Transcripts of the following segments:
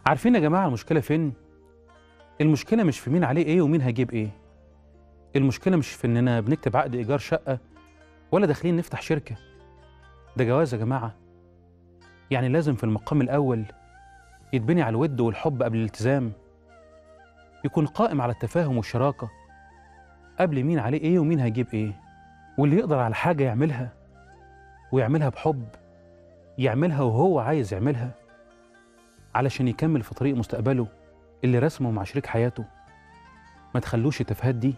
عارفين يا جماعة المشكلة فين؟ المشكلة مش في مين عليه إيه ومين هيجيب إيه. المشكلة مش في إننا بنكتب عقد إيجار شقة ولا داخلين نفتح شركة. ده جواز يا جماعة. يعني لازم في المقام الأول يتبني على الود والحب قبل الالتزام. يكون قائم على التفاهم والشراكة قبل مين عليه إيه ومين هيجيب إيه. واللي يقدر على حاجة يعملها ويعملها بحب يعملها وهو عايز يعملها علشان يكمل في طريق مستقبله اللي رسمه مع شريك حياته ما تخلوش التفاهات دي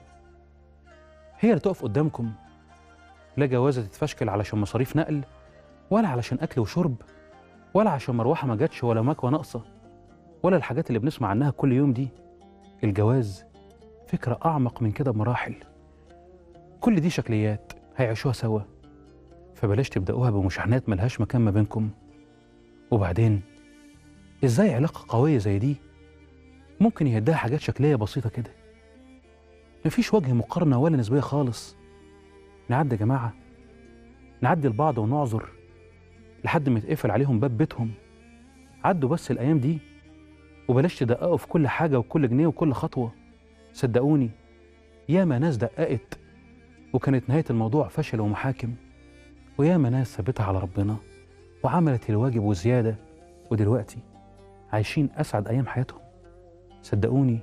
هي اللي تقف قدامكم لا جوازة تتفشكل علشان مصاريف نقل ولا علشان أكل وشرب ولا عشان مروحة ما جاتش ولا مكوى ناقصة ولا الحاجات اللي بنسمع عنها كل يوم دي الجواز فكرة أعمق من كده بمراحل كل دي شكليات هيعيشوها سوا فبلاش تبدأوها بمشاحنات ملهاش مكان ما بينكم وبعدين ازاي علاقة قوية زي دي ممكن يهدها حاجات شكلية بسيطة كده مفيش وجه مقارنة ولا نسبية خالص نعدي يا جماعة نعدي لبعض ونعذر لحد ما يتقفل عليهم باب بيتهم عدوا بس الأيام دي وبلاش تدققوا في كل حاجة وكل جنيه وكل خطوة صدقوني ياما ناس دققت وكانت نهاية الموضوع فشل ومحاكم وياما ناس ثبتها على ربنا وعملت الواجب وزيادة ودلوقتي عايشين أسعد أيام حياتهم صدقوني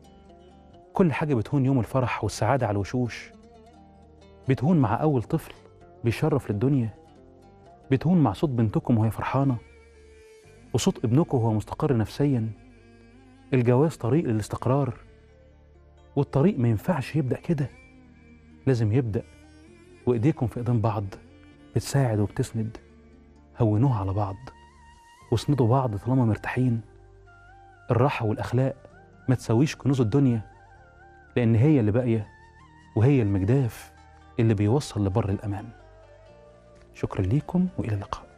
كل حاجة بتهون يوم الفرح والسعادة على الوشوش بتهون مع أول طفل بيشرف للدنيا بتهون مع صوت بنتكم وهي فرحانة وصوت ابنكم وهو مستقر نفسيا الجواز طريق للاستقرار والطريق ما ينفعش يبدأ كده لازم يبدأ وإيديكم في إيدين بعض بتساعد وبتسند هونوها على بعض واسندوا بعض طالما مرتاحين الراحة والأخلاق ما تسويش كنوز الدنيا لأن هي اللي باقية وهي المجداف اللي بيوصل لبر الأمان شكرا ليكم وإلى اللقاء